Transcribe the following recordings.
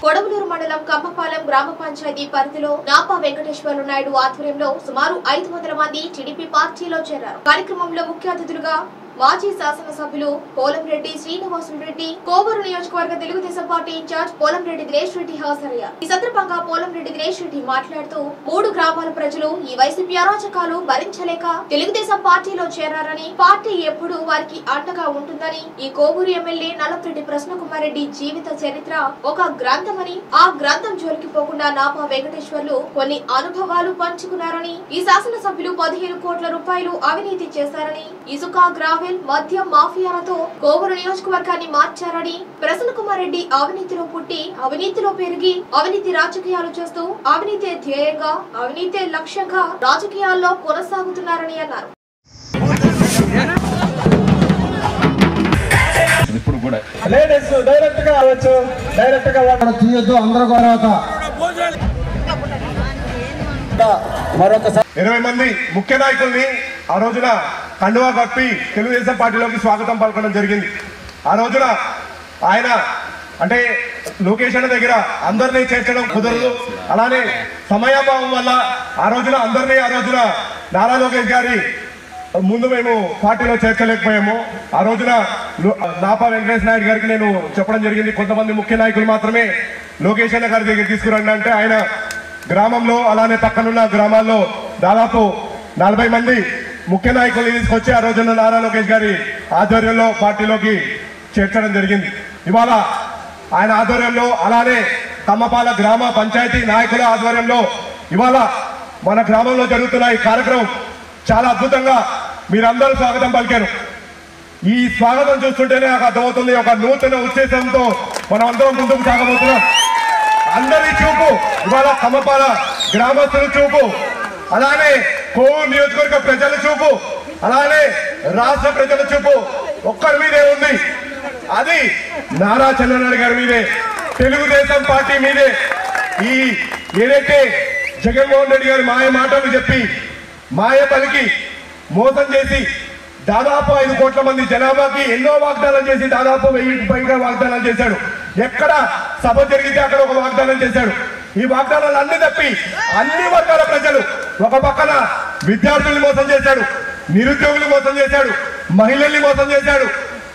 కొడవలూరు మండలం కమ్మపాలెం గ్రామ పంచాయతీ పరిధిలో నాపా వెంకటేశ్వర్లు నాయుడు ఆధ్వర్యంలో సుమారు ఐదు వందల మంది టీడీపీ పార్టీలో చేరారు కార్యక్రమంలో ముఖ్య అతిథులుగా మాజీ శాసనసభ్యులు పోలంరెడ్డి శ్రీనివాసులు రెడ్డి కోవూరు నియోజకవర్గ తెలుగుదేశం పార్టీ ఇన్ఛార్జ్ పోలంరెడ్డి దినేష్ రెడ్డి హాజరయ్యారు ఈ సందర్భంగా పోలంరెడ్డి దినేష్ రెడ్డి మాట్లాడుతూ మూడు గ్రామాల ప్రజలు ఈ వైసీపీ అరాచకాలు భరించలేక తెలుగుదేశం పార్టీలో చేరారని పార్టీ ఎప్పుడు వారికి అండగా ఉంటుందని ఈ కోవూరు ఎమ్మెల్యే నల్లపరెడ్డి ప్రశ్నకుమార్ రెడ్డి జీవిత చరిత్ర ఒక గ్రంథమని ఆ గ్రంథం జోలికి పోకుండా నాపా వెంకటేశ్వర్లు కొన్ని అనుభవాలు పంచుకున్నారని ఈ శాసనసభ్యులు పదిహేను కోట్ల రూపాయలు అవినీతి చేశారని ఇసుక గ్రావెల్ మద్యం మాఫియాలతో కోవూరు నియోజకవర్గాన్ని మార్చారని ప్రసన్న కుమార్ రెడ్డి అవినీతిలో పుట్టి అవినీతిలో పెరిగి అవినీతి రాజకీయాలు చేస్తూ అవినీతే ధ్యేయంగా అవినీతే లక్ష్యంగా రాజకీయాల్లో కొనసాగుతున్నారని అన్నారు ఇప్పుడు కూడా లేడీస్ డైరెక్ట్ గా అవ్వచ్చు డైరెక్ట్ గా ఇక్కడ తీయొద్దు అందరూ తర్వాత మరొకసారి ఇరవై మంది ముఖ్య నాయకుల్ని ఆ రోజున కండువా కప్పి తెలుగుదేశం పార్టీలోకి స్వాగతం పలకడం జరిగింది ఆ రోజున ఆయన అంటే లోకేష్ అన్న దగ్గర అందరినీ చేర్చడం కుదరదు అలానే సమయాభావం వల్ల ఆ రోజున అందరినీ ఆ రోజున నారా లోకేష్ గారి ముందు మేము పార్టీలో చేర్చలేకపోయాము ఆ రోజున లో- నాపా వెంకటేశ్వర నాయుడు గారికి నేను చెప్పడం జరిగింది కొంతమంది ముఖ్య నాయకులు మాత్రమే లోకేష్ అన్న గారి దగ్గర తీసుకురండి అంటే ఆయన గ్రామంలో అలానే పక్కనున్న గ్రామాల్లో దాదాపు నలభై మంది ముఖ్య నాయకులు తీసుకొచ్చి ఆ రోజున నారా లోకేష్ గారి ఆధ్వర్యంలో పార్టీలోకి చేర్చడం జరిగింది ఇవాళ ఆయన ఆధ్వర్యంలో అలానే కమ్మపాల గ్రామ పంచాయతీ నాయకుల ఆధ్వర్యంలో ఇవాళ మన గ్రామంలో జరుగుతున్న ఈ కార్యక్రమం చాలా అద్భుతంగా మీరందరూ స్వాగతం పలికారు ఈ స్వాగతం చూస్తుంటేనే నాకు అర్థమవుతుంది ఒక నూతన ఉద్దేశంతో మనం అందరం ముందుకు సాగబోతున్నాం అందరి చూపు ఇవాళ కమ్మపాల గ్రామస్తుల చూపు అలానే కోవూరు నియోజకవర్గ ప్రజల చూపు అలానే రాష్ట్ర ప్రజల చూపు ఒక్కరి మీదే ఉంది అది నారా చంద్రనాయుడు గారి మీదే తెలుగుదేశం పార్టీ మీదే ఈ ఏదైతే జగన్మోహన్ రెడ్డి గారు మాయ మాటలు చెప్పి మాయ పలికి మోసం చేసి దాదాపు ఐదు కోట్ల మంది జనాభాకి ఎన్నో వాగ్దానాలు చేసి దాదాపు వెయ్యికి పైగా వాగ్దానాలు చేశాడు ఎక్కడ సభ జరిగితే అక్కడ ఒక వాగ్దానం చేశాడు ఈ వాగ్దానాలు అన్ని తప్పి అన్ని వర్గాల ప్రజలు ఒక పక్కన విద్యార్థుల్ని మోసం చేశాడు నిరుద్యోగులు మోసం చేశాడు మహిళల్ని మోసం చేశాడు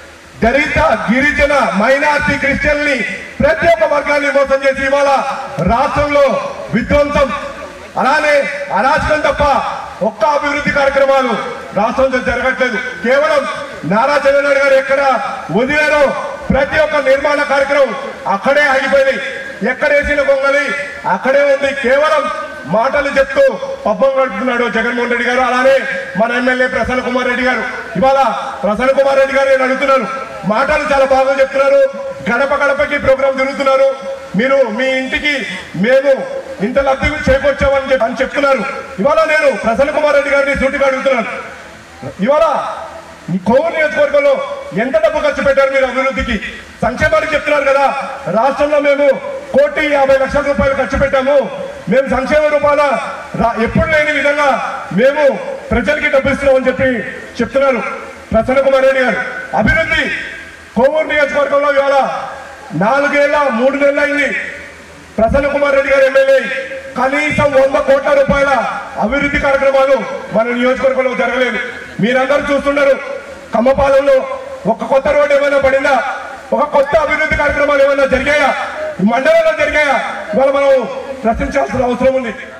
దళిత గిరిజన మైనార్టీ క్రిస్టియన్ని ప్రతి ఒక్క వర్గాన్ని మోసం చేసి ఇవాళ రాష్ట్రంలో విధ్వంసం అలానే అరాచకం తప్ప ఒక్క అభివృద్ధి కార్యక్రమాలు రాష్ట్రంలో జరగట్లేదు కేవలం నారా చంద్రబాబు గారు ఎక్కడ వదిలేరో ప్రతి ఒక్క నిర్మాణ కార్యక్రమం అక్కడే ఆగిపోయినాయి ఎక్కడ వేసిన గొంగలి అక్కడే ఉంది కేవలం మాటలు చెప్తూ పబ్బం గడుపుతున్నాడు జగన్మోహన్ రెడ్డి గారు అలానే మన ఎమ్మెల్యే ప్రసన్న కుమార్ రెడ్డి గారు ఇవాళ ప్రసన్న కుమార్ రెడ్డి గారు నేను అడుగుతున్నాను మాటలు చాలా బాగా చెప్తున్నారు గడప గడపకి ప్రోగ్రాం తిరుగుతున్నారు మీరు మీ ఇంటికి మేము ఇంత లబ్ధి చేకూర్చామని చెప్పి అని చెప్తున్నారు ఇవాళ నేను ప్రసన్న కుమార్ రెడ్డి గారిని సూటిగా అడుగుతున్నాను ఇవాళ ఈ కోవూరు నియోజకవర్గంలో ఎంత డబ్బు ఖర్చు పెట్టారు మీరు అభివృద్ధికి సంక్షేమానికి చెప్తున్నారు కదా రాష్ట్రంలో మేము కోటి యాభై లక్షల రూపాయలు ఖర్చు పెట్టాము మేము సంక్షేమ రూపాల రా- ఎప్పుడు లేని విధంగా మేము ప్రజలకి డబ్బు ఇస్తున్నామని చెప్పి చెప్తున్నారు ప్రసన్న కుమార్ రెడ్డి గారు అభివృద్ధి కోవూరు నియోజకవర్గంలో ఇవాళ నాలుగేళ్ల మూడు నెలలు అయింది ప్రసన్న కుమార్ రెడ్డి గారు ఎమ్మెల్యే కనీసం వంద కోట్ల రూపాయల అభివృద్ధి కార్యక్రమాలు మన నియోజకవర్గంలో జరగలేదు మీరందరూ చూస్తున్నారు కమ్మపాలెంలో ఒక కొత్త రోడ్డు ఏమైనా పడిందా ఒక కొత్త అభివృద్ధి కార్యక్రమాలు ఏమైనా జరిగాయా ఈ మండలంలో జరిగాయా ఇవాళ మనం ప్రశ్నించాల్సిన అవసరం ఉంది